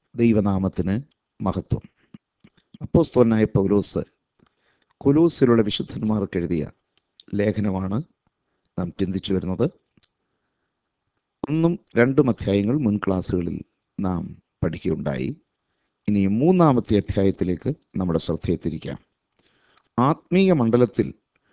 ദൈവനാമത്തിന് മഹത്വം അപ്പോസ്തോനായ പൗലോസ് കൊലൂസിലുള്ള വിശുദ്ധന്മാർക്ക് എഴുതിയ ലേഖനമാണ് നാം ചിന്തിച്ചു വരുന്നത് ഒന്നും രണ്ടും അധ്യായങ്ങൾ മുൻ ക്ലാസ്സുകളിൽ നാം പഠിക്കുകയുണ്ടായി ഇനി മൂന്നാമത്തെ അധ്യായത്തിലേക്ക് നമ്മുടെ ശ്രദ്ധയെ തിരിക്കാം ആത്മീയ മണ്ഡലത്തിൽ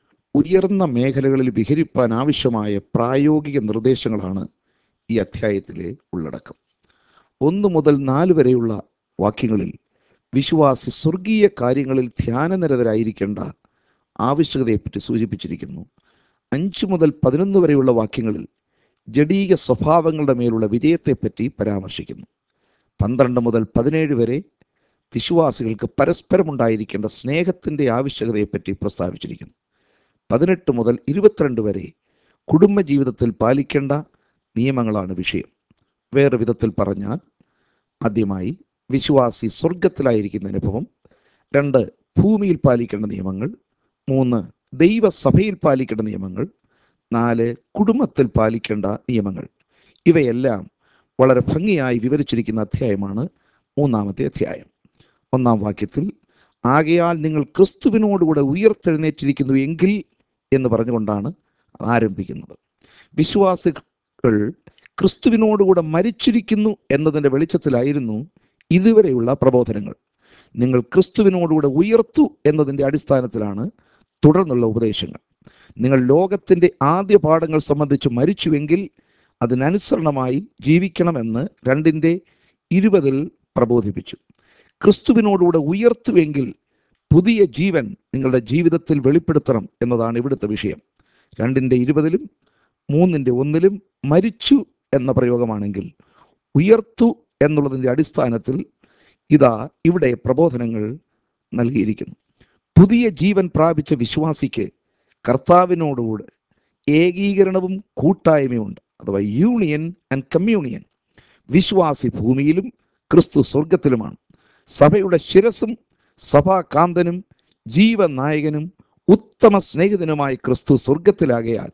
ഉയർന്ന മേഖലകളിൽ വിഹരിപ്പാൻ ആവശ്യമായ പ്രായോഗിക നിർദ്ദേശങ്ങളാണ് ഈ അധ്യായത്തിലെ ഉള്ളടക്കം ഒന്ന് മുതൽ നാല് വരെയുള്ള വാക്യങ്ങളിൽ വിശ്വാസി സ്വർഗീയ കാര്യങ്ങളിൽ ധ്യാനനിരതരായിരിക്കേണ്ട ആവശ്യകതയെപ്പറ്റി സൂചിപ്പിച്ചിരിക്കുന്നു അഞ്ച് മുതൽ പതിനൊന്ന് വരെയുള്ള വാക്യങ്ങളിൽ ജഡീക സ്വഭാവങ്ങളുടെ മേലുള്ള വിജയത്തെപ്പറ്റി പരാമർശിക്കുന്നു പന്ത്രണ്ട് മുതൽ പതിനേഴ് വരെ വിശ്വാസികൾക്ക് പരസ്പരമുണ്ടായിരിക്കേണ്ട സ്നേഹത്തിൻ്റെ ആവശ്യകതയെപ്പറ്റി പ്രസ്താവിച്ചിരിക്കുന്നു പതിനെട്ട് മുതൽ ഇരുപത്തിരണ്ട് വരെ കുടുംബജീവിതത്തിൽ പാലിക്കേണ്ട നിയമങ്ങളാണ് വിഷയം വേറെ വിധത്തിൽ പറഞ്ഞാൽ ആദ്യമായി വിശ്വാസി സ്വർഗത്തിലായിരിക്കുന്ന അനുഭവം രണ്ട് ഭൂമിയിൽ പാലിക്കേണ്ട നിയമങ്ങൾ മൂന്ന് ദൈവസഭയിൽ പാലിക്കേണ്ട നിയമങ്ങൾ നാല് കുടുംബത്തിൽ പാലിക്കേണ്ട നിയമങ്ങൾ ഇവയെല്ലാം വളരെ ഭംഗിയായി വിവരിച്ചിരിക്കുന്ന അധ്യായമാണ് മൂന്നാമത്തെ അധ്യായം ഒന്നാം വാക്യത്തിൽ ആകയാൽ നിങ്ങൾ ക്രിസ്തുവിനോടുകൂടെ ഉയർത്തെഴുന്നേറ്റിരിക്കുന്നു എങ്കിൽ എന്ന് പറഞ്ഞുകൊണ്ടാണ് ആരംഭിക്കുന്നത് വിശ്വാസികൾ ക്രിസ്തുവിനോടുകൂടെ മരിച്ചിരിക്കുന്നു എന്നതിൻ്റെ വെളിച്ചത്തിലായിരുന്നു ഇതുവരെയുള്ള പ്രബോധനങ്ങൾ നിങ്ങൾ ക്രിസ്തുവിനോടുകൂടെ ഉയർത്തു എന്നതിൻ്റെ അടിസ്ഥാനത്തിലാണ് തുടർന്നുള്ള ഉപദേശങ്ങൾ നിങ്ങൾ ലോകത്തിൻ്റെ ആദ്യ പാഠങ്ങൾ സംബന്ധിച്ച് മരിച്ചുവെങ്കിൽ അതിനനുസരണമായി ജീവിക്കണമെന്ന് രണ്ടിൻ്റെ ഇരുപതിൽ പ്രബോധിപ്പിച്ചു ക്രിസ്തുവിനോടുകൂടെ ഉയർത്തുവെങ്കിൽ പുതിയ ജീവൻ നിങ്ങളുടെ ജീവിതത്തിൽ വെളിപ്പെടുത്തണം എന്നതാണ് ഇവിടുത്തെ വിഷയം രണ്ടിൻ്റെ ഇരുപതിലും മൂന്നിൻ്റെ ഒന്നിലും മരിച്ചു എന്ന പ്രയോഗമാണെങ്കിൽ ഉയർത്തു എന്നുള്ളതിൻ്റെ അടിസ്ഥാനത്തിൽ ഇതാ ഇവിടെ പ്രബോധനങ്ങൾ നൽകിയിരിക്കുന്നു പുതിയ ജീവൻ പ്രാപിച്ച വിശ്വാസിക്ക് കർത്താവിനോടുകൂടെ ഏകീകരണവും കൂട്ടായ്മയുണ്ട് അഥവാ യൂണിയൻ ആൻഡ് കമ്മ്യൂണിയൻ വിശ്വാസി ഭൂമിയിലും ക്രിസ്തു സ്വർഗത്തിലുമാണ് സഭയുടെ ശിരസും സഭാകാന്തനും ജീവനായകനും ഉത്തമ സ്നേഹിതനുമായ ക്രിസ്തു സ്വർഗത്തിലാകയാൽ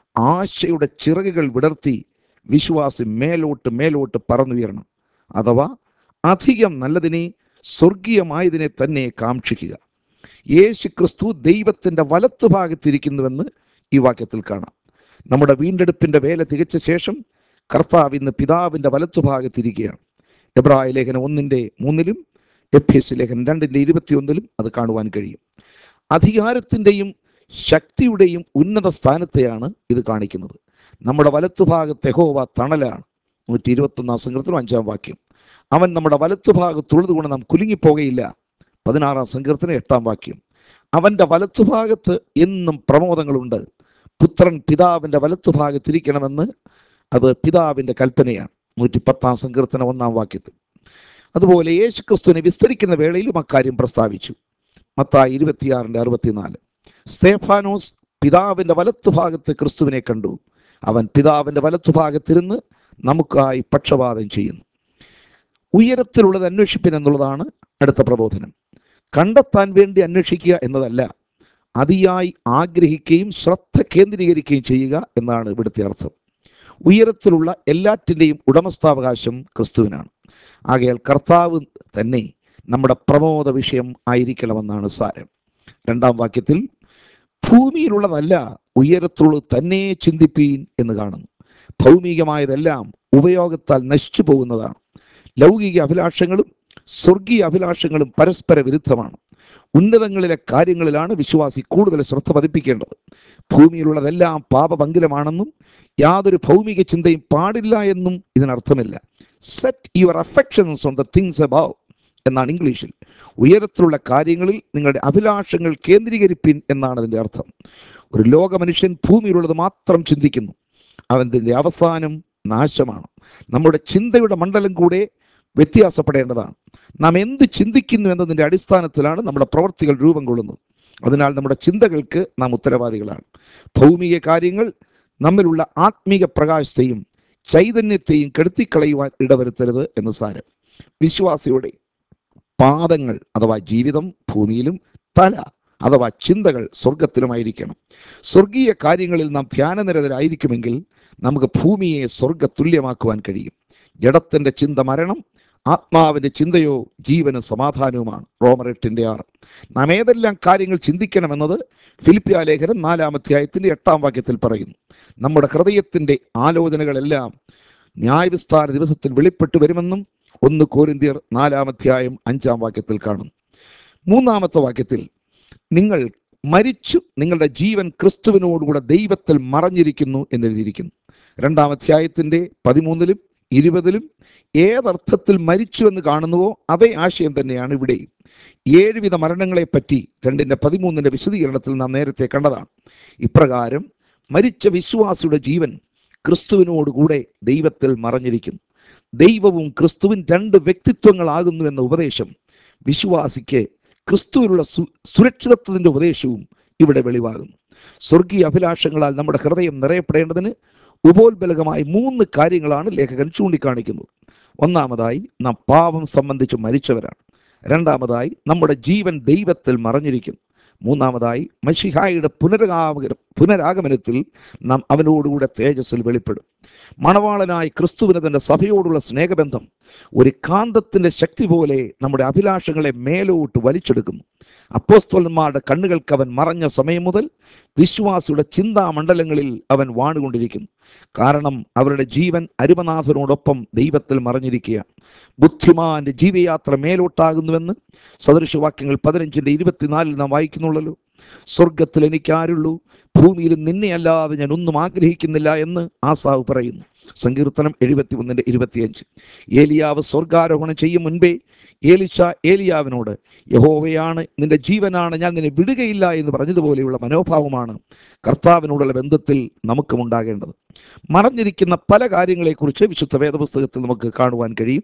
ആശയുടെ ചിറകുകൾ വിടർത്തി വിശ്വാസി മേലോട്ട് മേലോട്ട് പറന്നുയരണം അഥവാ അധികം നല്ലതിനെ സ്വർഗീയമായതിനെ തന്നെ കാക്ഷിക്കുക യേശു ക്രിസ്തു ദൈവത്തിൻ്റെ വലത്തുഭാഗത്തിരിക്കുന്നുവെന്ന് ഈ വാക്യത്തിൽ കാണാം നമ്മുടെ വീണ്ടെടുപ്പിൻ്റെ വേല തികച്ച ശേഷം കർത്താവ് ഇന്ന് പിതാവിൻ്റെ വലത്തുഭാഗത്തിരിക്കുകയാണ് എബ്രായ ലേഖനം ഒന്നിൻ്റെ മൂന്നിലും എഫ് എസ് ലേഖനം രണ്ടിൻ്റെ ഇരുപത്തിയൊന്നിലും അത് കാണുവാൻ കഴിയും അധികാരത്തിൻ്റെയും ശക്തിയുടെയും ഉന്നത സ്ഥാനത്തെയാണ് ഇത് കാണിക്കുന്നത് നമ്മുടെ വലത്തുഭാഗത്ത് യഹോവ തണലാണ് നൂറ്റി ഇരുപത്തൊന്നാം സങ്കീർത്തനം അഞ്ചാം വാക്യം അവൻ നമ്മുടെ വലത്തുഭാഗത്തുള്ളത് കൊണ്ട് നാം കുലുങ്ങിപ്പോകയില്ല പതിനാറാം സങ്കീർത്തനം എട്ടാം വാക്യം അവൻ്റെ വലത്തുഭാഗത്ത് എന്നും പ്രമോദങ്ങളുണ്ട് പുത്രൻ പിതാവിൻ്റെ വലത്തുഭാഗത്തിരിക്കണമെന്ന് അത് പിതാവിൻ്റെ കൽപ്പനയാണ് നൂറ്റി പത്താം സങ്കീർത്തനം ഒന്നാം വാക്യത്തിൽ അതുപോലെ യേശു ക്രിസ്തുവിനെ വിസ്തരിക്കുന്ന വേളയിലും അക്കാര്യം പ്രസ്താവിച്ചു മത്തായി ഇരുപത്തിയാറിൻ്റെ അറുപത്തിനാല് സ്തേഫാനോസ് പിതാവിൻ്റെ വലത്തുഭാഗത്ത് ക്രിസ്തുവിനെ കണ്ടു അവൻ പിതാവിൻ്റെ വലത്തുഭാഗത്തിരുന്ന് നമുക്കായി പക്ഷപാതം ചെയ്യുന്നു ഉയരത്തിലുള്ളത് അന്വേഷിപ്പിൻ എന്നുള്ളതാണ് അടുത്ത പ്രബോധനം കണ്ടെത്താൻ വേണ്ടി അന്വേഷിക്കുക എന്നതല്ല അതിയായി ആഗ്രഹിക്കുകയും ശ്രദ്ധ കേന്ദ്രീകരിക്കുകയും ചെയ്യുക എന്നാണ് ഇവിടുത്തെ അർത്ഥം ഉയരത്തിലുള്ള എല്ലാറ്റിൻ്റെയും ഉടമസ്ഥാവകാശം ക്രിസ്തുവിനാണ് ആകയാൽ കർത്താവ് തന്നെ നമ്മുടെ പ്രമോദ വിഷയം ആയിരിക്കണമെന്നാണ് സാരം രണ്ടാം വാക്യത്തിൽ ഭൂമിയിലുള്ളതല്ല ഉയരത്തിലുള്ളത് തന്നെ ചിന്തിപ്പീൻ എന്ന് കാണുന്നു ഭൗമികമായതെല്ലാം ഉപയോഗത്താൽ നശിച്ചു പോകുന്നതാണ് ലൗകിക അഭിലാഷങ്ങളും സ്വർഗീയ അഭിലാഷങ്ങളും പരസ്പര വിരുദ്ധമാണ് ഉന്നതങ്ങളിലെ കാര്യങ്ങളിലാണ് വിശ്വാസി കൂടുതൽ ശ്രദ്ധ പതിപ്പിക്കേണ്ടത് ഭൂമിയിലുള്ളതെല്ലാം പാപഭംഗിലമാണെന്നും യാതൊരു ഭൗമിക ചിന്തയും പാടില്ല എന്നും ഇതിനർത്ഥമില്ല set your affections on the things above എന്നാണ് ഇംഗ്ലീഷിൽ ഉയരത്തിലുള്ള കാര്യങ്ങളിൽ നിങ്ങളുടെ അഭിലാഷങ്ങൾ കേന്ദ്രീകരിപ്പിൻ എന്നാണ് അതിൻ്റെ അർത്ഥം ഒരു ലോക മനുഷ്യൻ ഭൂമിയിലുള്ളത് മാത്രം ചിന്തിക്കുന്നു അവൻ്റെ അവസാനം നാശമാണ് നമ്മുടെ ചിന്തയുടെ മണ്ഡലം കൂടെ വ്യത്യാസപ്പെടേണ്ടതാണ് നാം എന്ത് ചിന്തിക്കുന്നു എന്നതിൻ്റെ അടിസ്ഥാനത്തിലാണ് നമ്മുടെ പ്രവർത്തികൾ രൂപം കൊള്ളുന്നത് അതിനാൽ നമ്മുടെ ചിന്തകൾക്ക് നാം ഉത്തരവാദികളാണ് ഭൗമിക കാര്യങ്ങൾ നമ്മിലുള്ള ആത്മീക പ്രകാശത്തെയും ചൈതന്യത്തെയും കെടുത്തിക്കളയുവാൻ ഇടവരുത്തരുത് എന്ന് സാരം വിശ്വാസിയുടെ പാദങ്ങൾ അഥവാ ജീവിതം ഭൂമിയിലും തല അഥവാ ചിന്തകൾ സ്വർഗത്തിലുമായിരിക്കണം സ്വർഗീയ കാര്യങ്ങളിൽ നാം ധ്യാനനിരതരായിരിക്കുമെങ്കിൽ നമുക്ക് ഭൂമിയെ സ്വർഗ തുല്യമാക്കുവാൻ കഴിയും ജഡത്തിൻ്റെ ചിന്ത മരണം ആത്മാവിന്റെ ചിന്തയോ ജീവന് സമാധാനവുമാണ് റോമർ എട്ടിന്റെ ആറ് നാം ഏതെല്ലാം കാര്യങ്ങൾ ചിന്തിക്കണമെന്നത് ഫിലിപ്പിയ ലേഖനം നാലാം അധ്യായത്തിന്റെ എട്ടാം വാക്യത്തിൽ പറയുന്നു നമ്മുടെ ഹൃദയത്തിന്റെ ആലോചനകളെല്ലാം ന്യായവിസ്താര ദിവസത്തിൽ വെളിപ്പെട്ടു വരുമെന്നും ഒന്ന് കോരിന്തിയർ നാലാം അധ്യായം അഞ്ചാം വാക്യത്തിൽ കാണുന്നു മൂന്നാമത്തെ വാക്യത്തിൽ നിങ്ങൾ മരിച്ചു നിങ്ങളുടെ ജീവൻ ക്രിസ്തുവിനോടുകൂടെ ദൈവത്തിൽ മറഞ്ഞിരിക്കുന്നു എന്നെഴുതിയിരിക്കുന്നു രണ്ടാം അധ്യായത്തിന്റെ പതിമൂന്നിലും ഇരുപതിലും ഏതർത്ഥത്തിൽ മരിച്ചു എന്ന് കാണുന്നുവോ അതേ ആശയം തന്നെയാണ് ഇവിടെയും ഏഴുവിധ മരണങ്ങളെ പറ്റി രണ്ടിന്റെ പതിമൂന്നിന്റെ വിശദീകരണത്തിൽ നാം നേരത്തെ കണ്ടതാണ് ഇപ്രകാരം മരിച്ച വിശ്വാസിയുടെ ജീവൻ ക്രിസ്തുവിനോടുകൂടെ ദൈവത്തിൽ മറഞ്ഞിരിക്കുന്നു ദൈവവും ക്രിസ്തുവിൻ രണ്ട് വ്യക്തിത്വങ്ങളാകുന്നു എന്ന ഉപദേശം വിശ്വാസിക്ക് ക്രിസ്തുവിലുള്ള സു സുരക്ഷിതത്വത്തിന്റെ ഉപദേശവും ഇവിടെ വെളിവാകുന്നു സ്വർഗീയ അഭിലാഷങ്ങളാൽ നമ്മുടെ ഹൃദയം നിറയപ്പെടേണ്ടതിന് ഉപോത്ബലകമായി മൂന്ന് കാര്യങ്ങളാണ് ലേഖകൻ ചൂണ്ടിക്കാണിക്കുന്നത് ഒന്നാമതായി നാം പാപം സംബന്ധിച്ച് മരിച്ചവരാണ് രണ്ടാമതായി നമ്മുടെ ജീവൻ ദൈവത്തിൽ മറഞ്ഞിരിക്കുന്നു മൂന്നാമതായി മഷിഹായുടെ പുനരാഗമന പുനരാഗമനത്തിൽ നാം അവനോടുകൂടെ തേജസ്സിൽ വെളിപ്പെടും മണവാളനായ ക്രിസ്തുവിന് തന്റെ സഭയോടുള്ള സ്നേഹബന്ധം ഒരു കാന്തത്തിന്റെ ശക്തി പോലെ നമ്മുടെ അഭിലാഷങ്ങളെ മേലോട്ട് വലിച്ചെടുക്കുന്നു അപ്പോസ്തോലന്മാരുടെ കണ്ണുകൾക്ക് അവൻ മറഞ്ഞ സമയം മുതൽ വിശ്വാസിയുടെ ചിന്താമണ്ഡലങ്ങളിൽ അവൻ വാണുകൊണ്ടിരിക്കുന്നു കാരണം അവരുടെ ജീവൻ അരുമനാഥനോടൊപ്പം ദൈവത്തിൽ മറഞ്ഞിരിക്കുകയാണ് ബുദ്ധിമാന്റെ ജീവയാത്ര മേലോട്ടാകുന്നുവെന്ന് സദൃശവാക്യങ്ങൾ പതിനഞ്ചിന്റെ ഇരുപത്തിനാലിൽ നാം വായിക്കുന്നുള്ളല്ലോ സ്വർഗത്തിൽ എനിക്ക് ആരുള്ളൂ ഭൂമിയിൽ നിന്നെ അല്ലാതെ ഞാൻ ഒന്നും ആഗ്രഹിക്കുന്നില്ല എന്ന് ആസാവ് പറയുന്നു സങ്കീർത്തനം എഴുപത്തി ഒന്നിന്റെ ഇരുപത്തിയഞ്ച് ഏലിയാവ് സ്വർഗാരോഹണം ചെയ്യും മുൻപേ ഏലിശ ഏലിയാവിനോട് യഹോവയാണ് നിന്റെ ജീവനാണ് ഞാൻ നിന്നെ വിടുകയില്ല എന്ന് പറഞ്ഞതുപോലെയുള്ള മനോഭാവമാണ് കർത്താവിനോടുള്ള ബന്ധത്തിൽ നമുക്കും ഉണ്ടാകേണ്ടത് മറഞ്ഞിരിക്കുന്ന പല കാര്യങ്ങളെക്കുറിച്ച് വിശുദ്ധ വേദപുസ്തകത്തിൽ നമുക്ക് കാണുവാൻ കഴിയും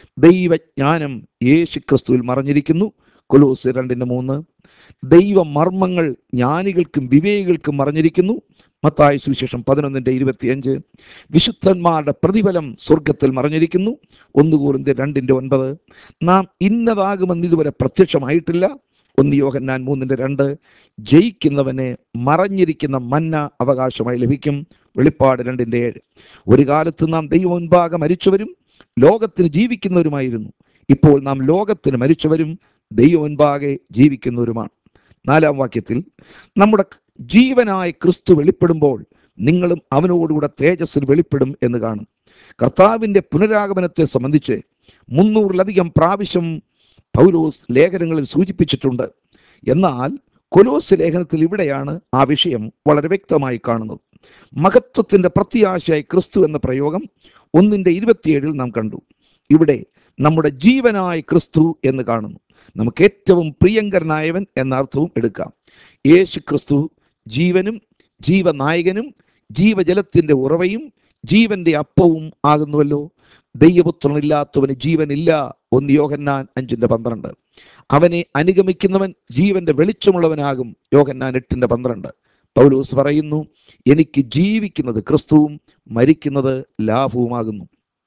ദൈവജ്ഞാനം യേശു ക്രിസ്തുവിൽ മറഞ്ഞിരിക്കുന്നു കൊലോസ് രണ്ടിന്റെ മൂന്ന് ദൈവമർമ്മങ്ങൾ ജ്ഞാനികൾക്കും വിവേകികൾക്കും മറഞ്ഞിരിക്കുന്നു മത്തായ സുവിശേഷം പതിനൊന്നിന്റെ ഇരുപത്തിയഞ്ച് വിശുദ്ധന്മാരുടെ പ്രതിഫലം സ്വർഗത്തിൽ മറഞ്ഞിരിക്കുന്നു ഒന്ന് കൂറിന്റെ രണ്ടിന്റെ ഒൻപത് നാം ഇന്നതാകുമെന്ന് ഇതുവരെ പ്രത്യക്ഷമായിട്ടില്ല ഒന്ന് യോഹന്നാൻ മൂന്നിന്റെ രണ്ട് ജയിക്കുന്നവന് മറഞ്ഞിരിക്കുന്ന മന്ന അവകാശമായി ലഭിക്കും വെളിപ്പാട് രണ്ടിന്റെ ഏഴ് ഒരു കാലത്ത് നാം ദൈവം മുൻപാകെ മരിച്ചവരും ലോകത്തിന് ജീവിക്കുന്നവരുമായിരുന്നു ഇപ്പോൾ നാം ലോകത്തിന് മരിച്ചവരും ദൈവം മുൻപാകെ ജീവിക്കുന്നവരുമാണ് നാലാം വാക്യത്തിൽ നമ്മുടെ ജീവനായ ക്രിസ്തു വെളിപ്പെടുമ്പോൾ നിങ്ങളും അവനോടുകൂടെ തേജസ്സിൽ വെളിപ്പെടും എന്ന് കാണും കർത്താവിൻ്റെ പുനരാഗമനത്തെ സംബന്ധിച്ച് മുന്നൂറിലധികം പ്രാവശ്യം പൗലോസ് ലേഖനങ്ങളിൽ സൂചിപ്പിച്ചിട്ടുണ്ട് എന്നാൽ കൊലോസ് ലേഖനത്തിൽ ഇവിടെയാണ് ആ വിഷയം വളരെ വ്യക്തമായി കാണുന്നത് മഹത്വത്തിന്റെ പ്രത്യാശയായി ക്രിസ്തു എന്ന പ്രയോഗം ഒന്നിന്റെ ഇരുപത്തിയേഴിൽ നാം കണ്ടു ഇവിടെ നമ്മുടെ ജീവനായ ക്രിസ്തു എന്ന് കാണുന്നു നമുക്ക് ഏറ്റവും പ്രിയങ്കരനായവൻ എന്ന അർത്ഥവും എടുക്കാം യേശു ക്രിസ്തു ജീവനും ജീവനായകനും ജീവജലത്തിന്റെ ഉറവയും ജീവന്റെ അപ്പവും ആകുന്നുവല്ലോ ദൈവപുത്രനില്ലാത്തവന് ജീവനില്ല ഒന്ന് യോഹന്നാൻ അഞ്ചിന്റെ പന്ത്രണ്ട് അവനെ അനുഗമിക്കുന്നവൻ ജീവന്റെ വെളിച്ചമുള്ളവനാകും യോഹന്നാൻ എട്ടിന്റെ പന്ത്രണ്ട് പൗലൂസ് പറയുന്നു എനിക്ക് ജീവിക്കുന്നത് ക്രിസ്തുവും മരിക്കുന്നത് ലാഭവുമാകുന്നു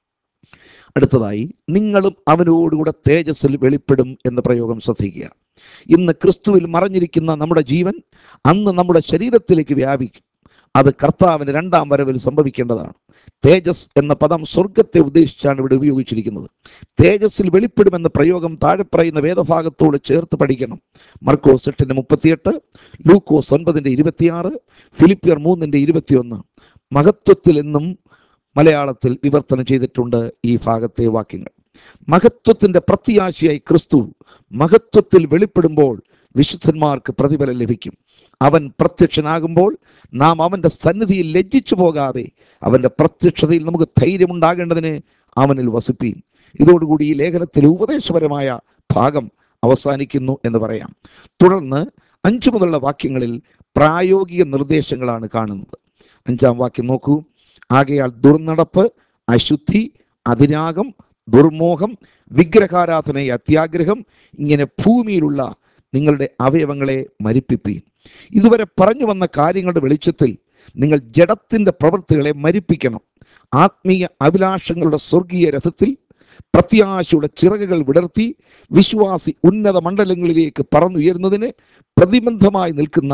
അടുത്തതായി നിങ്ങളും അവനോടുകൂടെ തേജസ്സിൽ വെളിപ്പെടും എന്ന പ്രയോഗം ശ്രദ്ധിക്കുക ഇന്ന് ക്രിസ്തുവിൽ മറഞ്ഞിരിക്കുന്ന നമ്മുടെ ജീവൻ അന്ന് നമ്മുടെ ശരീരത്തിലേക്ക് വ്യാപിക്കും അത് കർത്താവിന് രണ്ടാം വരവിൽ സംഭവിക്കേണ്ടതാണ് തേജസ് എന്ന പദം സ്വർഗത്തെ ഉദ്ദേശിച്ചാണ് ഇവിടെ ഉപയോഗിച്ചിരിക്കുന്നത് തേജസ്സിൽ വെളിപ്പെടുമെന്ന പ്രയോഗം താഴെ പറയുന്ന വേദഭാഗത്തോട് ചേർത്ത് പഠിക്കണം മർക്കോസ് എട്ടിന്റെ മുപ്പത്തിയെട്ട് ലൂക്കോസ് ഒൻപതിന്റെ ഇരുപത്തിയാറ് ഫിലിപ്പിയർ മൂന്നിന്റെ ഇരുപത്തിയൊന്ന് മഹത്വത്തിൽ എന്നും മലയാളത്തിൽ വിവർത്തനം ചെയ്തിട്ടുണ്ട് ഈ ഭാഗത്തെ വാക്യങ്ങൾ മഹത്വത്തിന്റെ പ്രത്യാശയായി ക്രിസ്തു മഹത്വത്തിൽ വെളിപ്പെടുമ്പോൾ വിശുദ്ധന്മാർക്ക് പ്രതിഫലം ലഭിക്കും അവൻ പ്രത്യക്ഷനാകുമ്പോൾ നാം അവന്റെ സന്നിധിയിൽ ലജ്ജിച്ചു പോകാതെ അവന്റെ പ്രത്യക്ഷതയിൽ നമുക്ക് ധൈര്യമുണ്ടാകേണ്ടതിന് അവനിൽ വസിപ്പീൻ ഇതോടുകൂടി ഈ ലേഖനത്തിലെ ഉപദേശപരമായ ഭാഗം അവസാനിക്കുന്നു എന്ന് പറയാം തുടർന്ന് അഞ്ചു മുതലുള്ള വാക്യങ്ങളിൽ പ്രായോഗിക നിർദ്ദേശങ്ങളാണ് കാണുന്നത് അഞ്ചാം വാക്യം നോക്കൂ ആകയാൽ ദുർനടപ്പ് അശുദ്ധി അതിരാഗം ദുർമോഹം വിഗ്രഹാരാധനയെ അത്യാഗ്രഹം ഇങ്ങനെ ഭൂമിയിലുള്ള നിങ്ങളുടെ അവയവങ്ങളെ മരിപ്പിപ്പീൻ ഇതുവരെ പറഞ്ഞു വന്ന കാര്യങ്ങളുടെ വെളിച്ചത്തിൽ നിങ്ങൾ ജഡത്തിന്റെ പ്രവൃത്തികളെ മരിപ്പിക്കണം ആത്മീയ അഭിലാഷങ്ങളുടെ സ്വർഗീയ രഥത്തിൽ പ്രത്യാശയുടെ ചിറകുകൾ വിടർത്തി വിശ്വാസി ഉന്നത മണ്ഡലങ്ങളിലേക്ക് പറന്നുയരുന്നതിന് പ്രതിബന്ധമായി നിൽക്കുന്ന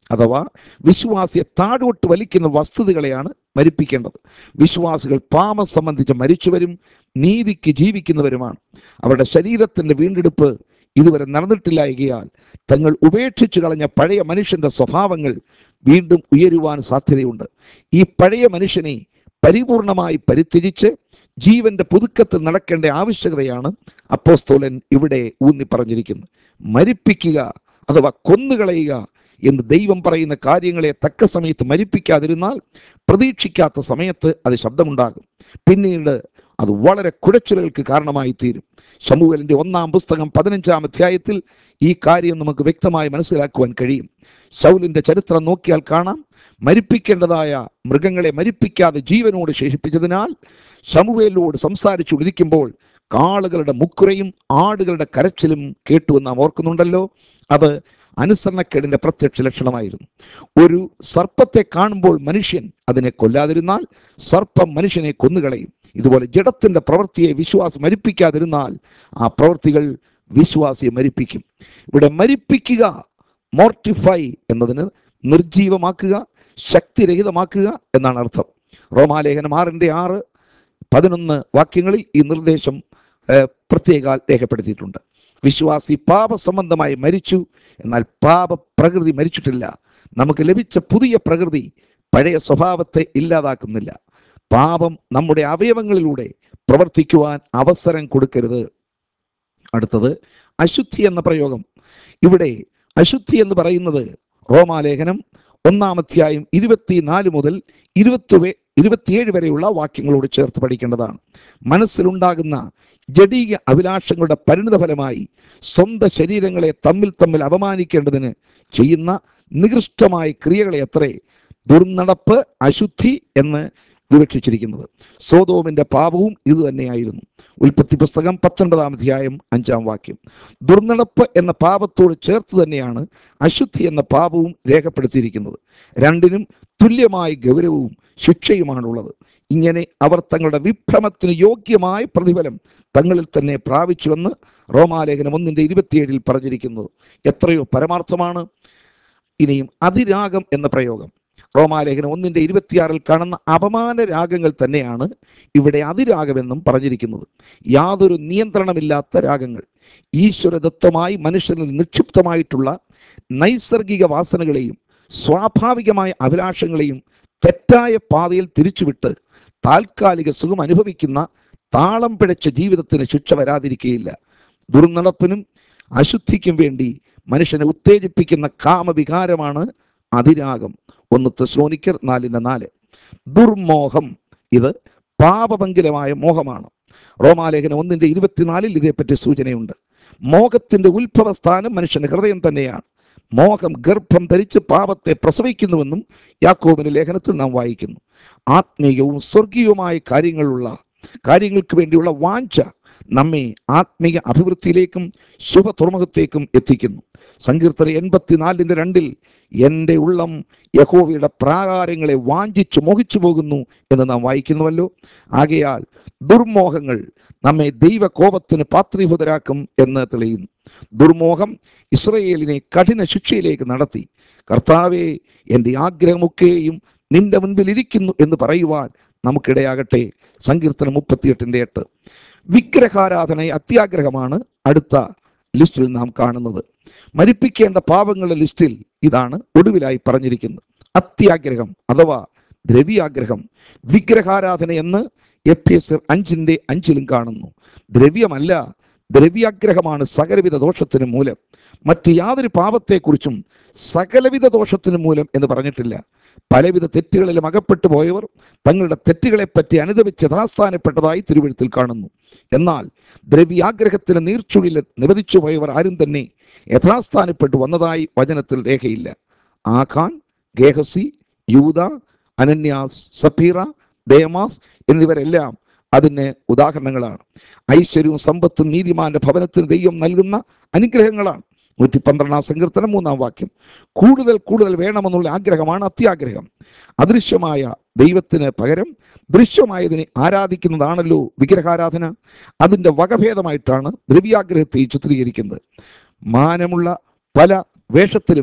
അഥവാ വിശ്വാസിയെ താഴോട്ട് വലിക്കുന്ന വസ്തുതകളെയാണ് മരിപ്പിക്കേണ്ടത് വിശ്വാസികൾ പാപം സംബന്ധിച്ച് മരിച്ചവരും നീതിക്ക് ജീവിക്കുന്നവരുമാണ് അവരുടെ ശരീരത്തിന്റെ വീണ്ടെടുപ്പ് ഇതുവരെ നടന്നിട്ടില്ലായകയാൽ തങ്ങൾ ഉപേക്ഷിച്ചു കളഞ്ഞ പഴയ മനുഷ്യന്റെ സ്വഭാവങ്ങൾ വീണ്ടും ഉയരുവാൻ സാധ്യതയുണ്ട് ഈ പഴയ മനുഷ്യനെ പരിപൂർണമായി പരിത്യജിച്ച് ജീവന്റെ പുതുക്കത്തിൽ നടക്കേണ്ട ആവശ്യകതയാണ് അപ്പോസ്തോലൻ ഇവിടെ ഊന്നി പറഞ്ഞിരിക്കുന്നത് മരിപ്പിക്കുക അഥവാ കൊന്നുകളയുക എന്ന് ദൈവം പറയുന്ന കാര്യങ്ങളെ തക്ക സമയത്ത് മരിപ്പിക്കാതിരുന്നാൽ പ്രതീക്ഷിക്കാത്ത സമയത്ത് അത് ശബ്ദമുണ്ടാകും പിന്നീട് അത് വളരെ കുഴച്ചിലുകൾക്ക് കാരണമായി തീരും ശമൂഹലിന്റെ ഒന്നാം പുസ്തകം പതിനഞ്ചാം അധ്യായത്തിൽ ഈ കാര്യം നമുക്ക് വ്യക്തമായി മനസ്സിലാക്കുവാൻ കഴിയും ശൗലിന്റെ ചരിത്രം നോക്കിയാൽ കാണാം മരിപ്പിക്കേണ്ടതായ മൃഗങ്ങളെ മരിപ്പിക്കാതെ ജീവനോട് ശേഷിപ്പിച്ചതിനാൽ ശമുവേലിനോട് സംസാരിച്ചുകൊണ്ടിരിക്കുമ്പോൾ കാളുകളുടെ മുക്കുരയും ആടുകളുടെ കരച്ചിലും കേട്ടുവെന്ന് നാം ഓർക്കുന്നുണ്ടല്ലോ അത് അനുസരണക്കേടിന്റെ പ്രത്യക്ഷ ലക്ഷണമായിരുന്നു ഒരു സർപ്പത്തെ കാണുമ്പോൾ മനുഷ്യൻ അതിനെ കൊല്ലാതിരുന്നാൽ സർപ്പം മനുഷ്യനെ കൊന്നുകളയും ഇതുപോലെ ജഡത്തിന്റെ പ്രവൃത്തിയെ വിശ്വാസം മരിപ്പിക്കാതിരുന്നാൽ ആ പ്രവൃത്തികൾ വിശ്വാസിയെ മരിപ്പിക്കും ഇവിടെ മരിപ്പിക്കുക മോർട്ടിഫൈ എന്നതിന് നിർജീവമാക്കുക ശക്തിരഹിതമാക്കുക എന്നാണ് അർത്ഥം റോമാലേഖനം ആറിന്റെ ആറ് പതിനൊന്ന് വാക്യങ്ങളിൽ ഈ നിർദ്ദേശം ഏഹ്, പ്രത്യേകാൽ രേഖപ്പെടുത്തിയിട്ടുണ്ട് വിശ്വാസി പാപസംബന്ധമായി മരിച്ചു എന്നാൽ പാപ പ്രകൃതി മരിച്ചിട്ടില്ല നമുക്ക് ലഭിച്ച പുതിയ പ്രകൃതി പഴയ സ്വഭാവത്തെ ഇല്ലാതാക്കുന്നില്ല പാപം നമ്മുടെ അവയവങ്ങളിലൂടെ പ്രവർത്തിക്കുവാൻ അവസരം കൊടുക്കരുത് അടുത്തത് അശുദ്ധി എന്ന പ്രയോഗം ഇവിടെ അശുദ്ധി എന്ന് പറയുന്നത് റോമാലേഖനം ഒന്നാമധ്യായം ഇരുപത്തിനാല് മുതൽ ഇരുപത്തി ഇരുപത്തിയേഴ് വരെയുള്ള വാക്യങ്ങളോട് ചേർത്ത് പഠിക്കേണ്ടതാണ് മനസ്സിലുണ്ടാകുന്ന ജഡീക അഭിലാഷങ്ങളുടെ പരിണിത ഫലമായി സ്വന്തം ശരീരങ്ങളെ തമ്മിൽ തമ്മിൽ അപമാനിക്കേണ്ടതിന് ചെയ്യുന്ന നികൃഷ്ടമായ ക്രിയകളെ അത്രേ ദുർനടപ്പ് അശുദ്ധി എന്ന് വിവക്ഷിച്ചിരിക്കുന്നത് സോതോമിന്റെ പാപവും ഇത് തന്നെയായിരുന്നു ഉൽപ്പത്തി പുസ്തകം പത്തൊൻപതാം അധ്യായം അഞ്ചാം വാക്യം ദുർനടപ്പ് എന്ന പാപത്തോട് ചേർത്ത് തന്നെയാണ് അശുദ്ധി എന്ന പാപവും രേഖപ്പെടുത്തിയിരിക്കുന്നത് രണ്ടിനും തുല്യമായ ഗൗരവവും ശിക്ഷയുമാണുള്ളത് ഇങ്ങനെ അവർ തങ്ങളുടെ വിഭ്രമത്തിന് യോഗ്യമായ പ്രതിഫലം തങ്ങളിൽ തന്നെ പ്രാപിച്ചുവെന്ന് റോമാലേഖനം ഒന്നിന്റെ ഇരുപത്തിയേഴിൽ പറഞ്ഞിരിക്കുന്നത് എത്രയോ പരമാർത്ഥമാണ് ഇനിയും അതിരാഗം എന്ന പ്രയോഗം റോമാലേഖനം ഒന്നിന്റെ ഇരുപത്തിയാറിൽ കാണുന്ന അപമാന രാഗങ്ങൾ തന്നെയാണ് ഇവിടെ അതിരാഗമെന്നും പറഞ്ഞിരിക്കുന്നത് യാതൊരു നിയന്ത്രണമില്ലാത്ത രാഗങ്ങൾ ഈശ്വരദത്തമായി മനുഷ്യനിൽ നിക്ഷിപ്തമായിട്ടുള്ള നൈസർഗിക വാസനകളെയും സ്വാഭാവികമായ അഭിലാഷങ്ങളെയും തെറ്റായ പാതയിൽ തിരിച്ചുവിട്ട് താൽക്കാലിക സുഖം അനുഭവിക്കുന്ന താളം പിഴച്ച ജീവിതത്തിന് ശിക്ഷ വരാതിരിക്കുകയില്ല ദുർനടപ്പിനും അശുദ്ധിക്കും വേണ്ടി മനുഷ്യനെ ഉത്തേജിപ്പിക്കുന്ന കാമവികാരമാണ് അതിരാഗം ഒന്ന് തെസ്ലോനിക്കർ നാലിന്റെ നാല് ദുർമോഹം ഇത് പാപപങ്കിലമായ മോഹമാണ് റോമാലേഖനം ഒന്നിന്റെ ഇരുപത്തിനാലിൽ ഇതേപ്പറ്റി സൂചനയുണ്ട് മോഹത്തിന്റെ ഉത്ഭവസ്ഥാനം മനുഷ്യന്റെ ഹൃദയം തന്നെയാണ് മോഹം ഗർഭം ധരിച്ച് പാപത്തെ പ്രസവിക്കുന്നുവെന്നും യാക്കോബിന്റെ ലേഖനത്തിൽ നാം വായിക്കുന്നു ആത്മീയവും സ്വർഗീയവുമായ കാര്യങ്ങളുള്ള കാര്യങ്ങൾക്ക് വേണ്ടിയുള്ള വാഞ്ച നമ്മെ ആത്മീയ അഭിവൃദ്ധിയിലേക്കും ശുഭ തുറമുഖത്തേക്കും എത്തിക്കുന്നു സങ്കീർത്തന എൺപത്തിനാലിന്റെ രണ്ടിൽ എൻ്റെ ഉള്ളം യഹോവയുടെ പ്രാകാരങ്ങളെ വാഞ്ചിച്ചു മോഹിച്ചു പോകുന്നു എന്ന് നാം വായിക്കുന്നുവല്ലോ ആകയാൽ ദുർമോഹങ്ങൾ നമ്മെ ദൈവകോപത്തിന് പാത്രീഭൂതരാക്കും എന്ന് തെളിയുന്നു ദുർമോഹം ഇസ്രയേലിനെ കഠിന ശിക്ഷയിലേക്ക് നടത്തി കർത്താവെ എൻ്റെ ആഗ്രഹമൊക്കെയും നിന്റെ മുൻപിൽ ഇരിക്കുന്നു എന്ന് പറയുവാൻ നമുക്കിടയാകട്ടെ സങ്കീർത്തനം മുപ്പത്തിയെട്ടിൻ്റെ എട്ട് വിഗ്രഹാരാധന അത്യാഗ്രഹമാണ് അടുത്ത ലിസ്റ്റിൽ നാം കാണുന്നത് മരിപ്പിക്കേണ്ട പാപങ്ങളുടെ ലിസ്റ്റിൽ ഇതാണ് ഒടുവിലായി പറഞ്ഞിരിക്കുന്നത് അത്യാഗ്രഹം അഥവാ ദ്രവ്യാഗ്രഹം വിഗ്രഹാരാധന എന്ന് എഫ് എസ് അഞ്ചിന്റെ അഞ്ചിലും കാണുന്നു ദ്രവ്യമല്ല ദ്രവ്യാഗ്രഹമാണ് സകലവിധ ദോഷത്തിന് മൂലം മറ്റ് യാതൊരു പാപത്തെക്കുറിച്ചും സകലവിധ ദോഷത്തിന് മൂലം എന്ന് പറഞ്ഞിട്ടില്ല പലവിധ തെറ്റുകളിലും അകപ്പെട്ടു പോയവർ തങ്ങളുടെ തെറ്റുകളെപ്പറ്റി അനുദവിച്ച് യഥാസ്ഥാനപ്പെട്ടതായി തിരുവഴുത്തിൽ കാണുന്നു എന്നാൽ ദ്രവ്യാഗ്രഹത്തിന് നീർച്ചുഴിയിൽ നിവദിച്ചു പോയവർ ആരും തന്നെ യഥാസ്ഥാനപ്പെട്ടു വന്നതായി വചനത്തിൽ രേഖയില്ല ആഖാൻ ഗേഹസി യൂത അനന്യാസ് സപ്പീറ ദേമാസ് എന്നിവരെല്ലാം അതിന് ഉദാഹരണങ്ങളാണ് ഐശ്വര്യവും സമ്പത്തും നീതിമാന്റെ ഭവനത്തിന് ദൈവം നൽകുന്ന അനുഗ്രഹങ്ങളാണ് നൂറ്റി പന്ത്രണ്ടാം സങ്കീർത്തനം മൂന്നാം വാക്യം കൂടുതൽ കൂടുതൽ വേണമെന്നുള്ള ആഗ്രഹമാണ് അത്യാഗ്രഹം അദൃശ്യമായ ദൈവത്തിന് പകരം ദൃശ്യമായതിനെ ആരാധിക്കുന്നതാണല്ലോ വിഗ്രഹാരാധന അതിൻ്റെ വകഭേദമായിട്ടാണ് ദ്രവ്യാഗ്രഹത്തെ ചിത്രീകരിക്കുന്നത് മാനമുള്ള പല വേഷത്തിലും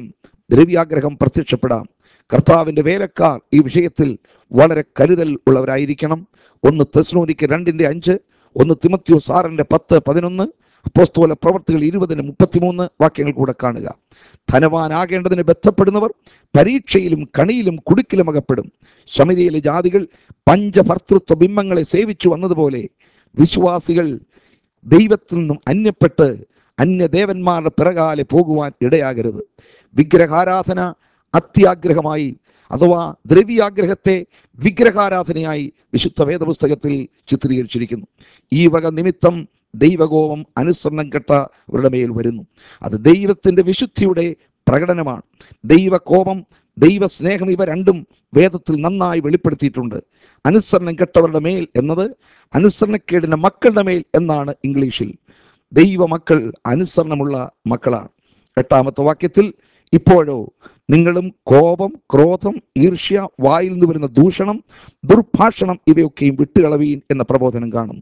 ദ്രവ്യാഗ്രഹം പ്രത്യക്ഷപ്പെടാം കർത്താവിൻ്റെ വേലക്കാർ ഈ വിഷയത്തിൽ വളരെ കരുതൽ ഉള്ളവരായിരിക്കണം ഒന്ന് തെസ്ലോനിക്ക് രണ്ടിൻ്റെ അഞ്ച് ഒന്ന് തിമത്യോസ് ആറിൻ്റെ പത്ത് പതിനൊന്ന് അപ്പോസ്തോല പ്രവർത്തികൾ ഇരുപതിന് മുപ്പത്തിമൂന്ന് വാക്യങ്ങൾ കൂടെ കാണുക ധനവാനാകേണ്ടതിന് ബന്ധപ്പെടുന്നവർ പരീക്ഷയിലും കണിയിലും കുടുക്കിലും അകപ്പെടും ശമരിയിലെ ജാതികൾ പഞ്ചഭർത്തൃത്വ ബിംബങ്ങളെ സേവിച്ചു വന്നതുപോലെ വിശ്വാസികൾ ദൈവത്തിൽ നിന്നും അന്യപ്പെട്ട് അന്യദേവന്മാരുടെ പിറകാലെ പോകുവാൻ ഇടയാകരുത് വിഗ്രഹാരാധന അത്യാഗ്രഹമായി അഥവാ ദ്രവ്യാഗ്രഹത്തെ വിഗ്രഹാരാധനയായി വിശുദ്ധ വേദപുസ്തകത്തിൽ ചിത്രീകരിച്ചിരിക്കുന്നു ഈ വക നിമിത്തം ദൈവകോപം അനുസരണം കെട്ടവരുടെ മേൽ വരുന്നു അത് ദൈവത്തിൻ്റെ വിശുദ്ധിയുടെ പ്രകടനമാണ് ദൈവകോപം ദൈവസ്നേഹം ഇവ രണ്ടും വേദത്തിൽ നന്നായി വെളിപ്പെടുത്തിയിട്ടുണ്ട് അനുസരണം കെട്ടവരുടെ മേൽ എന്നത് അനുസരണക്കേടിൻ്റെ മക്കളുടെ മേൽ എന്നാണ് ഇംഗ്ലീഷിൽ ദൈവമക്കൾ അനുസരണമുള്ള മക്കളാണ് എട്ടാമത്തെ വാക്യത്തിൽ ഇപ്പോഴോ നിങ്ങളും കോപം ക്രോധം ഈർഷ്യ വായിൽ നിന്ന് വരുന്ന ദൂഷണം ദുർഭാഷണം ഇവയൊക്കെയും വിട്ടുകളവീൻ എന്ന പ്രബോധനം കാണുന്നു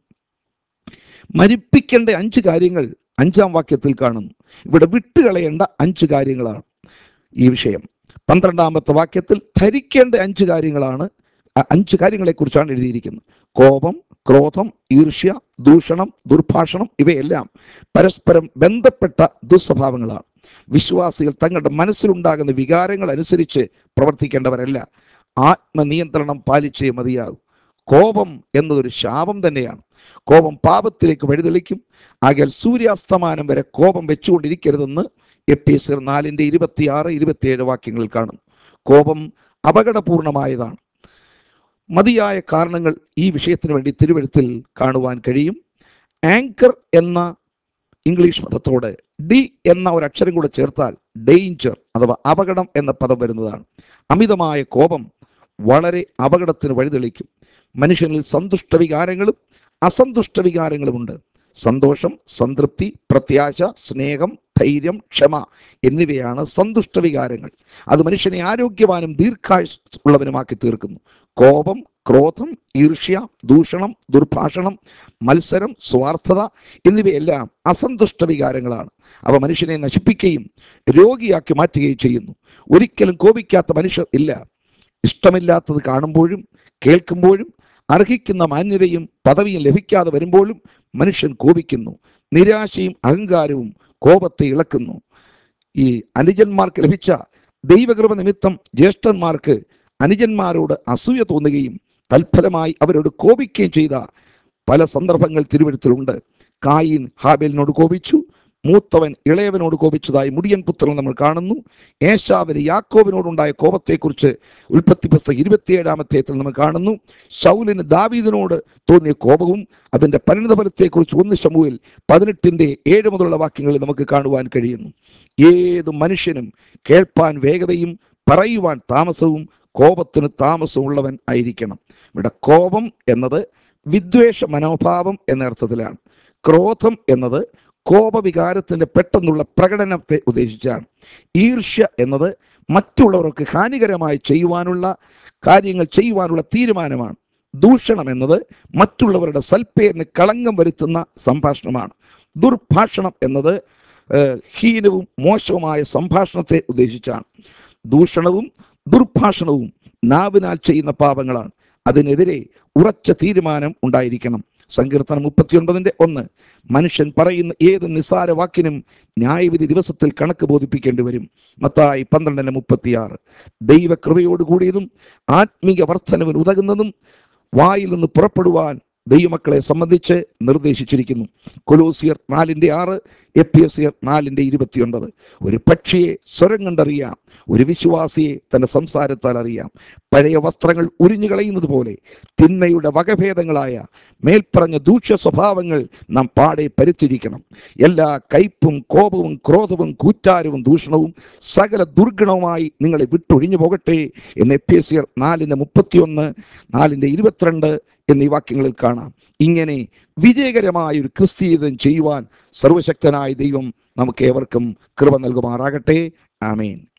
മരിപ്പിക്കേണ്ട അഞ്ച് കാര്യങ്ങൾ അഞ്ചാം വാക്യത്തിൽ കാണുന്നു ഇവിടെ വിട്ടുകളയേണ്ട അഞ്ച് കാര്യങ്ങളാണ് ഈ വിഷയം പന്ത്രണ്ടാമത്തെ വാക്യത്തിൽ ധരിക്കേണ്ട അഞ്ച് കാര്യങ്ങളാണ് അ- അഞ്ച് കാര്യങ്ങളെക്കുറിച്ചാണ് എഴുതിയിരിക്കുന്നത് കോപം ക്രോധം ഈർഷ്യ ദൂഷണം ദുർഭാഷണം ഇവയെല്ലാം പരസ്പരം ബന്ധപ്പെട്ട ദുസ്വഭാവങ്ങളാണ് വിശ്വാസികൾ തങ്ങളുടെ മനസ്സിലുണ്ടാകുന്ന വികാരങ്ങൾ അനുസരിച്ച് പ്രവർത്തിക്കേണ്ടവരല്ല ആത്മനിയന്ത്രണം പാലിച്ചേ മതിയാകും കോപം എന്നതൊരു ശാപം തന്നെയാണ് കോപം പാപത്തിലേക്ക് വഴിതെളിക്കും ആകയാൽ സൂര്യാസ്തമാനം വരെ കോപം വെച്ചുകൊണ്ടിരിക്കരുതെന്ന് എപ്പീസർ നാലിൻ്റെ ഇരുപത്തിയാറ് ഇരുപത്തിയേഴ് വാക്യങ്ങളിൽ കാണുന്നു കോപം അപകടപൂർണമായതാണ് മതിയായ കാരണങ്ങൾ ഈ വിഷയത്തിന് വേണ്ടി തിരുവഴുത്തിൽ കാണുവാൻ കഴിയും ആങ്കർ എന്ന ഇംഗ്ലീഷ് പദത്തോട് ഡി എന്ന ഒരു അക്ഷരം കൂടെ ചേർത്താൽ ഡേഞ്ചർ അഥവാ അപകടം എന്ന പദം വരുന്നതാണ് അമിതമായ കോപം വളരെ അപകടത്തിന് വഴിതെളിക്കും മനുഷ്യനിൽ സന്തുഷ്ട വികാരങ്ങളും അസന്തുഷ്ട വികാരങ്ങളുമുണ്ട് സന്തോഷം സംതൃപ്തി പ്രത്യാശ സ്നേഹം ധൈര്യം ക്ഷമ എന്നിവയാണ് സന്തുഷ്ട വികാരങ്ങൾ അത് മനുഷ്യനെ ആരോഗ്യവാനും ദീർഘായുസ് ഉള്ളവനുമാക്കി തീർക്കുന്നു കോപം ക്രോധം ഈർഷ്യ ദൂഷണം ദുർഭാഷണം മത്സരം സ്വാർത്ഥത എന്നിവയെല്ലാം അസന്തുഷ്ട വികാരങ്ങളാണ് അവ മനുഷ്യനെ നശിപ്പിക്കുകയും രോഗിയാക്കി മാറ്റുകയും ചെയ്യുന്നു ഒരിക്കലും കോപിക്കാത്ത മനുഷ്യർ ഇല്ല ഇഷ്ടമില്ലാത്തത് കാണുമ്പോഴും കേൾക്കുമ്പോഴും അർഹിക്കുന്ന മാന്യതയും പദവിയും ലഭിക്കാതെ വരുമ്പോഴും മനുഷ്യൻ കോപിക്കുന്നു നിരാശയും അഹങ്കാരവും കോപത്തെ ഇളക്കുന്നു ഈ അനുജന്മാർക്ക് ലഭിച്ച ദൈവകൃപ നിമിത്തം ജ്യേഷ്ഠന്മാർക്ക് അനുജന്മാരോട് അസൂയ തോന്നുകയും തൽഫലമായി അവരോട് കോപിക്കുകയും ചെയ്ത പല സന്ദർഭങ്ങൾ തിരുവഴുത്തിലുണ്ട് കായിൻ ഹാബേലിനോട് കോപിച്ചു മൂത്തവൻ ഇളയവനോട് കോപിച്ചതായി മുടിയൻ പുത്രൻ നമ്മൾ കാണുന്നു ഏശാവിന് യാക്കോബിനോടുണ്ടായ കോപത്തെക്കുറിച്ച് ഉൽപ്പത്തി പുസ്തകം ഇരുപത്തിയേഴാമത്തേത്തിൽ നമ്മൾ കാണുന്നു ശൗലിന് ദാവീദിനോട് തോന്നിയ കോപവും അതിൻ്റെ പരിണിതഫലത്തെക്കുറിച്ച് ഒന്ന് ശമുവിൽ പതിനെട്ടിൻ്റെ ഏഴ് മുതലുള്ള വാക്യങ്ങളിൽ നമുക്ക് കാണുവാൻ കഴിയുന്നു ഏത് മനുഷ്യനും കേൾപ്പാൻ വേഗതയും പറയുവാൻ താമസവും കോപത്തിന് താമസമുള്ളവൻ ആയിരിക്കണം ഇവിടെ കോപം എന്നത് വിദ്വേഷ മനോഭാവം എന്ന അർത്ഥത്തിലാണ് ക്രോധം എന്നത് കോപവികാരത്തിന്റെ പെട്ടെന്നുള്ള പ്രകടനത്തെ ഉദ്ദേശിച്ചാണ് ഈർഷ്യ എന്നത് മറ്റുള്ളവർക്ക് ഹാനികരമായി ചെയ്യുവാനുള്ള കാര്യങ്ങൾ ചെയ്യുവാനുള്ള തീരുമാനമാണ് ദൂഷണം എന്നത് മറ്റുള്ളവരുടെ സൽപ്പേരിന് കളങ്കം വരുത്തുന്ന സംഭാഷണമാണ് ദുർഭാഷണം എന്നത് ഏഹ്, ഹീനവും മോശവുമായ സംഭാഷണത്തെ ഉദ്ദേശിച്ചാണ് ദൂഷണവും ദുർഭാഷണവും നാവിനാൽ ചെയ്യുന്ന പാപങ്ങളാണ് അതിനെതിരെ ഉറച്ച തീരുമാനം ഉണ്ടായിരിക്കണം സങ്കീർത്തനം മുപ്പത്തിയൊൻപതിൻ്റെ ഒന്ന് മനുഷ്യൻ പറയുന്ന ഏത് നിസ്സാര വാക്കിനും ന്യായവിധി ദിവസത്തിൽ കണക്ക് ബോധിപ്പിക്കേണ്ടി വരും മത്തായി പന്ത്രണ്ടിന് മുപ്പത്തിയാറ് ദൈവകൃപയോട് കൂടിയതും ആത്മീയ വർധനവിന് ഉതകുന്നതും വായിൽ നിന്ന് പുറപ്പെടുവാൻ ദൈവമക്കളെ സംബന്ധിച്ച് നിർദ്ദേശിച്ചിരിക്കുന്നു കൊലോസിയർ നാലിൻ്റെ ആറ് എപ്പിയസിയർ നാലിൻ്റെ ഇരുപത്തിയൊൻപത് ഒരു പക്ഷിയെ സ്വരം കണ്ടറിയാം ഒരു വിശ്വാസിയെ തന്റെ സംസാരത്താൽ അറിയാം പഴയ വസ്ത്രങ്ങൾ ഉരിഞ്ഞു കളയുന്നത് പോലെ തിന്മയുടെ വകഭേദങ്ങളായ മേൽപ്പറഞ്ഞ ദൂഷ്യ സ്വഭാവങ്ങൾ നാം പാടെ പരിത്തിരിക്കണം എല്ലാ കയ്പും കോപവും ക്രോധവും കൂറ്റാരവും ദൂഷണവും സകല ദുർഗണവുമായി നിങ്ങളെ വിട്ടൊഴിഞ്ഞു പോകട്ടെ എന്ന് എപ്പിയസിയർ നാലിൻ്റെ മുപ്പത്തിയൊന്ന് നാലിൻ്റെ ഇരുപത്തിരണ്ട് എന്നീ വാക്യങ്ങളിൽ കാണാം ഇങ്ങനെ വിജയകരമായ ഒരു ക്രിസ്തീയതം ചെയ്യുവാൻ സർവശക്തനായ ദൈവം നമുക്ക് ഏവർക്കും കൃപ നൽകുമാറാകട്ടെ ആമേൻ